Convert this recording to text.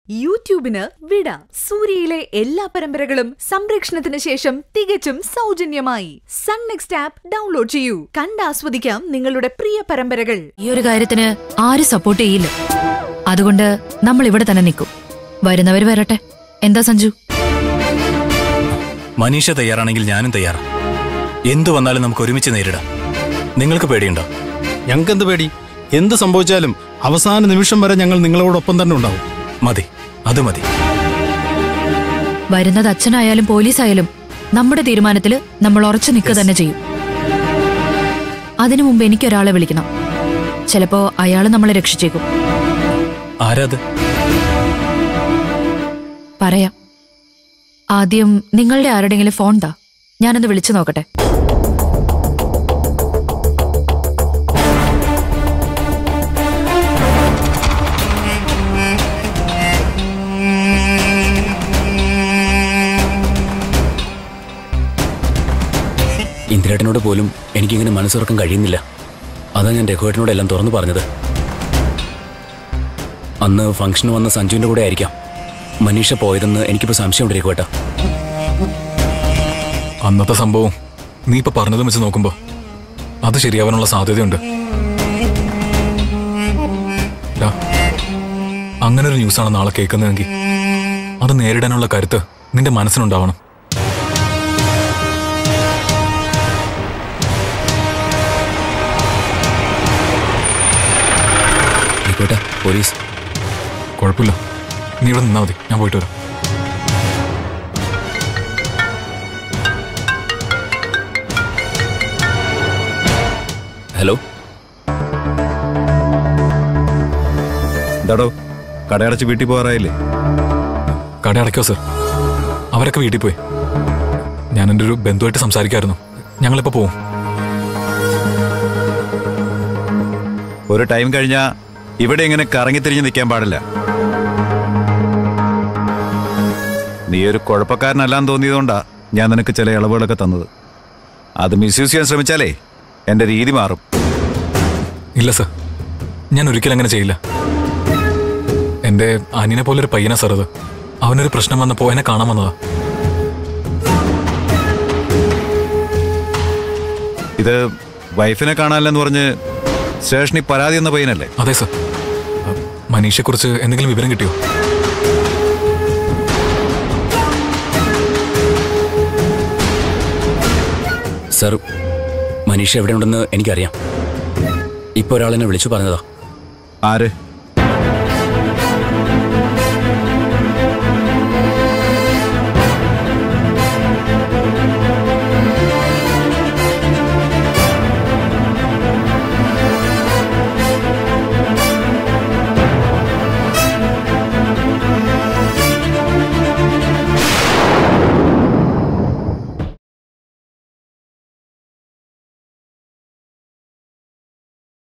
യൂട്യൂബിന് വിട സൂര്യയിലെ എല്ലാ പരമ്പരകളും സംരക്ഷണത്തിന് ശേഷം തികച്ചും സൗജന്യമായി സൺ നെക്സ്റ്റ് ആപ്പ് ഡൗൺലോഡ് ചെയ്യൂ കണ്ടാസ്വദിക്കാം നിങ്ങളുടെ പ്രിയ പരമ്പരകൾ ഈ ഒരു കാര്യത്തിന് ആരും സപ്പോർട്ട് ചെയ്യില്ല അതുകൊണ്ട് നമ്മൾ ഇവിടെ തന്നെ നിൽക്കും വരുന്നവർ വരട്ടെ എന്താ സഞ്ജു മനീഷ തയ്യാറാണെങ്കിൽ ഞാനും തയ്യാറാ എന്തു വന്നാലും നമുക്ക് ഒരുമിച്ച് നേരിടാം നിങ്ങൾക്ക് പേടിയുണ്ടോ ഞങ്ങൾക്കെന്ത് പേടി എന്ത് സംഭവിച്ചാലും അവസാന നിമിഷം വരെ ഞങ്ങൾ നിങ്ങളോടൊപ്പം തന്നെ ഉണ്ടാവും മതി അത് മതി വരുന്നത് അച്ഛനായാലും പോലീസായാലും നമ്മുടെ തീരുമാനത്തിൽ നമ്മൾ ഉറച്ചു നിൽക്കുക തന്നെ ചെയ്യും അതിനു മുമ്പ് എനിക്കൊരാളെ വിളിക്കണം ചിലപ്പോ അയാള് നമ്മളെ രക്ഷിച്ചേക്കും ആരാത് പറയാം ആദ്യം നിങ്ങളുടെ ആരുടെങ്കിലും ഫോൺ താ ഞാനൊന്ന് വിളിച്ചു നോക്കട്ടെ ഇന്ദിരേട്ടനോട് പോലും എനിക്കിങ്ങനെ മനസ്സുറക്കാൻ കഴിയുന്നില്ല അതാ ഞാൻ രഘുവേട്ടനോട് എല്ലാം തുറന്നു പറഞ്ഞത് അന്ന് ഫംഗ്ഷന് വന്ന സഞ്ജുവിന്റെ കൂടെ ആയിരിക്കാം മനീഷ പോയതെന്ന് എനിക്കിപ്പോ സംശയമുണ്ട് രഘുവേട്ട അന്നത്തെ സംഭവം നീ ഇപ്പൊ പറഞ്ഞതും വെച്ച് നോക്കുമ്പോ അത് ശരിയാവാനുള്ള സാധ്യതയുണ്ട് ഡാ, അങ്ങനെ ഒരു ന്യൂസാണ് നാളെ കേൾക്കുന്നതെങ്കിൽ അത് നേരിടാനുള്ള കരുത്ത് നിന്റെ മനസ്സിനുണ്ടാവണം രഘുവേട്ട പോലീസ് കുഴപ്പമില്ല നീ ഇവിടെ നിന്നാ മതി ഞാൻ പോയിട്ട് വരാം ഹലോ എന്താടോ കടയടച്ച് വീട്ടിൽ പോകാറായില്ലേ കട അടയ്ക്കോ സർ അവരൊക്കെ വീട്ടിൽ പോയി ഞാൻ എൻ്റെ ഒരു ബന്ധുവായിട്ട് സംസാരിക്കായിരുന്നു ഞങ്ങളിപ്പോൾ പോവും ഒരു ടൈം കഴിഞ്ഞാ ഇവിടെ ഇങ്ങനെ കറങ്ങിത്തിരിഞ്ഞ് നിൽക്കാൻ പാടില്ല നീ ഒരു കുഴപ്പക്കാരനല്ലാന്ന് തോന്നിയതുകൊണ്ടാ ഞാൻ നിനക്ക് ചില ഇളവുകളൊക്കെ തന്നത് അത് മിസ്യൂസ് ചെയ്യാൻ ശ്രമിച്ചാലേ എൻ്റെ രീതി മാറും ഇല്ല സർ ഞാൻ ഒരിക്കലും അങ്ങനെ ചെയ്യില്ല എൻ്റെ അനിയനെ പോലെ ഒരു പയ്യനാ സാർ അത് അവനൊരു പ്രശ്നം വന്നപ്പോൾ എന്നെ കാണാൻ വന്നതാ ഇത് വൈഫിനെ കാണാനില്ലെന്ന് പറഞ്ഞ് സ്റ്റേഷനിൽ പരാതി എന്ന പയ്യനല്ലേ അതെ സർ മനീഷയെക്കുറിച്ച് എന്തെങ്കിലും വിവരം കിട്ടിയോ സർ മനീഷ എവിടെയുണ്ടെന്ന് എനിക്കറിയാം ഇപ്പൊ ഒരാളെന്നെ വിളിച്ചു പറഞ്ഞതാ ആര്